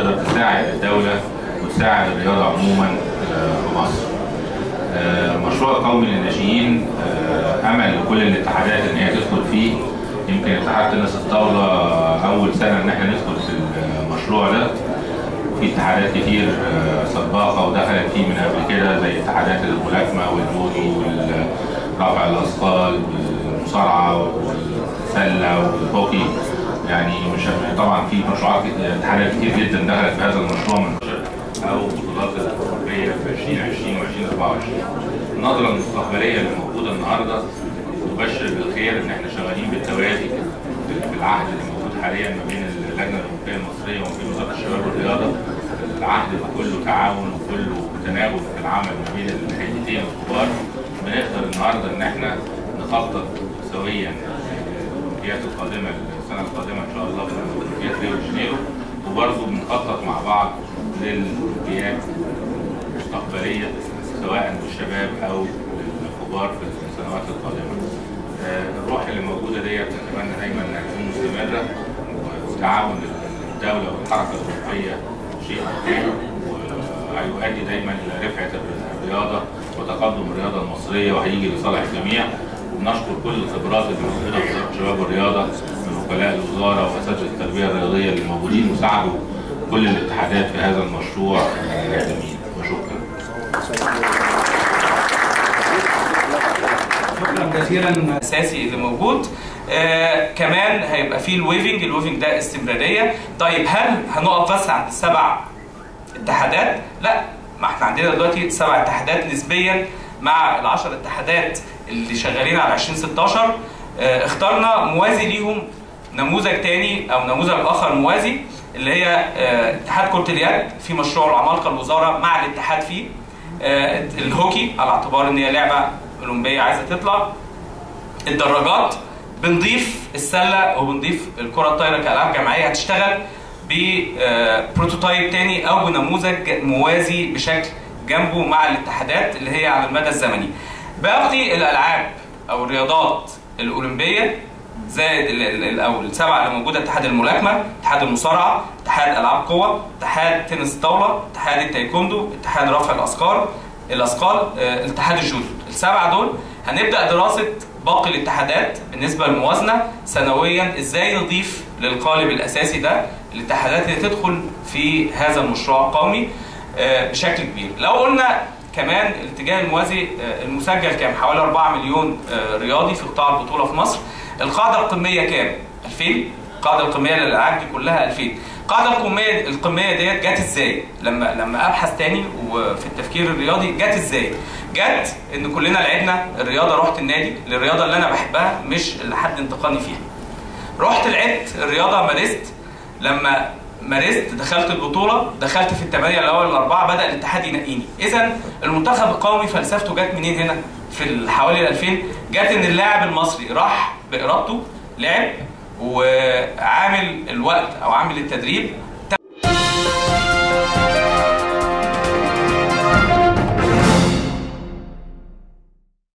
تقدر تساعد الدوله وتساعد الرياضه عموما في مصر. مشروع قومي للناشئين امل كل الاتحادات ان هي تدخل فيه يمكن اتحاد تنس الطاوله اول سنه ان احنا ندخل في المشروع ده في اتحادات كتير سباقه ودخلت فيه من قبل كده زي اتحادات الملاكمه والجودو ورفع الاثقال والمصارعه والسله والهوكي يعني مش طبعا في مشروعات اتحادات كتير جدا دخلت في هذا المشروع من او بطولات الاوروبيه في 2020 و2024 النظره المستقبليه اللي موجوده النهارده تبشر بالخير ان احنا شغالين بالتوازي بالعهد اللي موجود حاليا ما بين اللجنه الاوروبيه المصريه وما بين وزاره الشباب والرياضه العهد ده كله تعاون وكله تناغم في العمل ما بين الهيئتين الكبار بنقدر النهارده ان احنا نخطط سويا الاولمبياد القادمه السنه القادمه ان شاء الله اولمبياد ريو دي جانيرو وبرضه بنخطط مع بعض للاولمبياد المستقبليه سواء للشباب او للكبار في السنوات القادمه. الروح اللي موجوده ديت نتمنى دايما انها تكون مستمره وتعاون الدوله والحركه الاوروبيه شيء مهم وهيؤدي دايما الى رفعه الرياضه وتقدم الرياضه المصريه وهيجي لصالح الجميع وبنشكر كل الخبرات اللي موجوده في وزاره الشباب والرياضه من وكلاء الوزاره واساتذه التربيه الرياضيه اللي موجودين وساعدوا كل الاتحادات في هذا المشروع جميل وشكرا. شكرا جزيلا اساسي اللي موجود آه كمان هيبقى فيه الويفنج الويفنج ده استمراريه طيب هل هنقف بس عند السبع اتحادات لا ما احنا عندنا دلوقتي سبع اتحادات نسبيا مع العشر اتحادات اللي شغالين على 2016 آه اخترنا موازي ليهم نموذج تاني او نموذج اخر موازي اللي هي آه اتحاد كره اليد في مشروع العمالقه الوزاره مع الاتحاد فيه آه الهوكي على اعتبار ان هي لعبه اولمبيه عايزه تطلع الدراجات بنضيف السله وبنضيف الكره الطايره كالعاب جماعيه هتشتغل ببروتوتايب تاني او بنموذج موازي بشكل جنبه مع الاتحادات اللي هي على المدى الزمني. باقي الالعاب او الرياضات الاولمبيه زائد او السبعه اللي موجوده اتحاد الملاكمه، اتحاد المصارعه، اتحاد العاب قوه، اتحاد تنس الطاوله، اتحاد التايكوندو، اتحاد رفع الاثقال، الاثقال، اه، اتحاد الجودو، السبعه دول هنبدا دراسه باقي الاتحادات بالنسبه للموازنه سنويا ازاي نضيف للقالب الاساسي ده الاتحادات اللي تدخل في هذا المشروع القومي اه، بشكل كبير. لو قلنا كمان الاتجاه الموازي اه، المسجل كام؟ حوالي 4 مليون رياضي في قطاع البطوله في مصر. القاعده القميه كام؟ 2000 القاعده القميه للالعاب دي كلها 2000 القاعده القميه القميه ديت جت ازاي لما لما ابحث تاني وفي التفكير الرياضي جت ازاي جت ان كلنا لعبنا الرياضه رحت النادي للرياضه اللي انا بحبها مش اللي حد انتقاني فيها رحت لعبت الرياضه مارست لما مارست دخلت البطوله دخلت في الثمانيه الاول الاربعه بدا الاتحاد ينقيني اذا المنتخب القومي فلسفته جت منين هنا في حوالي 2000 جت ان اللاعب المصري راح بارادته لعب وعامل الوقت او عامل التدريب